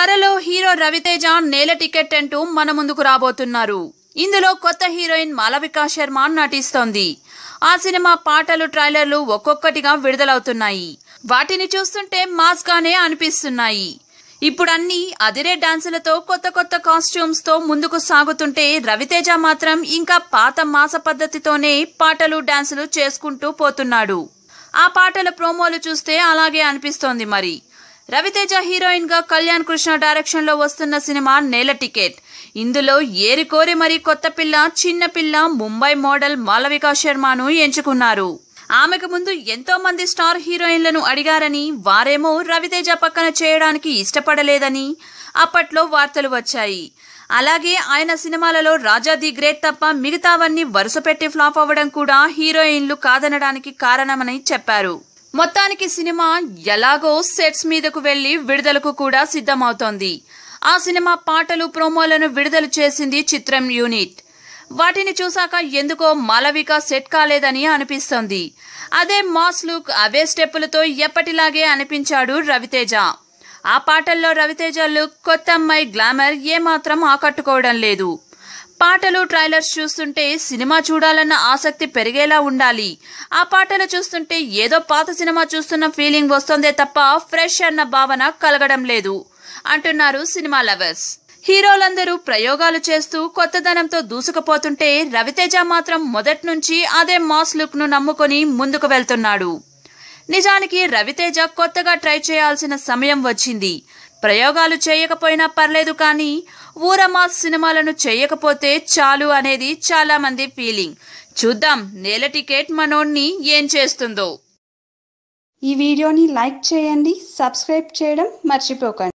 త్వరలో హీరో రవితేజ నేల టికెట్ అంటూ మన ముందుకు రాబోతున్నారు ఇందులో కొత్త హీరోయిన్ మాలవికా శర్మ నటిస్తోంది ఆ సినిమా పాటలు ట్రైలర్లు ఒక్కొక్కటిగా విడుదలవుతున్నాయి వాటిని చూస్తుంటే మాస్ గానే అనిపిస్తున్నాయి ఇప్పుడు అన్ని అదిరే డాన్సులతో కొత్త కొత్త కాస్ట్యూమ్స్ తో ముందుకు సాగుతుంటే రవితేజ మాత్రం ఇంకా పాత మాస పద్ధతితోనే పాటలు డాన్సులు చేసుకుంటూ పోతున్నాడు ఆ పాటల ప్రోమోలు చూస్తే అలాగే అనిపిస్తోంది మరి రవితేజ హీరోయిన్ గా కళ్యాణ్ కృష్ణ డైరెక్షన్ లో వస్తున్న సినిమా నేల టికెట్ ఇందులో ఏరికోరి మరి కొత్త పిల్ల చిన్న పిల్ల ముంబై మోడల్ మాలవికా శర్మను ఎంచుకున్నారు ఆమెకు ముందు ఎంతో మంది స్టార్ హీరోయిన్లను అడిగారని వారేమో రవితేజ పక్కన చేయడానికి ఇష్టపడలేదని అప్పట్లో వార్తలు వచ్చాయి అలాగే ఆయన సినిమాలలో రాజా ది గ్రేట్ తప్ప మిగతావన్నీ వరుస పెట్టి ఫ్లాప్ అవ్వడం కూడా హీరోయిన్లు కాదనడానికి కారణమని చెప్పారు మొత్తానికి సినిమా ఎలాగో సెట్స్ మీదకు వెళ్లి విడుదలకు కూడా సిద్ధమవుతోంది ఆ సినిమా పాటలు ప్రోమోలను విడుదల చేసింది చిత్రం యూనిట్ వాటిని చూశాక ఎందుకో మాలవిక సెట్ కాలేదని అనిపిస్తోంది అదే మాస్ లుక్ అవే స్టెప్పులతో ఎప్పటిలాగే అనిపించాడు రవితేజ ఆ పాటల్లో రవితేజ లుక్ కొత్త అమ్మాయి గ్లామర్ ఏమాత్రం ఆకట్టుకోవడం లేదు పాటలు ట్రైలర్స్ చూస్తుంటే సినిమా చూడాలన్న ఆసక్తి పెరిగేలా ఉండాలి ఆ పాటలు చూస్తుంటే ఏదో పాత సినిమా చూస్తున్న ఫీలింగ్ వస్తుందే తప్ప ఫ్రెష్ అన్న భావన కలగడం లేదు అంటున్నారు సినిమా లవర్స్ హీరోలందరూ ప్రయోగాలు చేస్తూ కొత్తదనంతో దూసుకుపోతుంటే రవితేజ మాత్రం మొదటి నుంచి అదే మాస్ లుక్ ను నమ్ముకొని ముందుకు వెళ్తున్నాడు నిజానికి రవితేజ కొత్తగా ట్రై చేయాల్సిన సమయం వచ్చింది ప్రయోగాలు చేయకపోయినా పర్లేదు కానీ ఊరమాస్ సినిమాలను చేయకపోతే చాలు అనేది చాలా మంది ఫీలింగ్ చూద్దాం నేల టికెట్ మనోణ్ణి ఏం చేస్తుందో ఈ వీడియోని లైక్ చేయండి సబ్స్క్రైబ్ చేయడం మర్చిపోకండి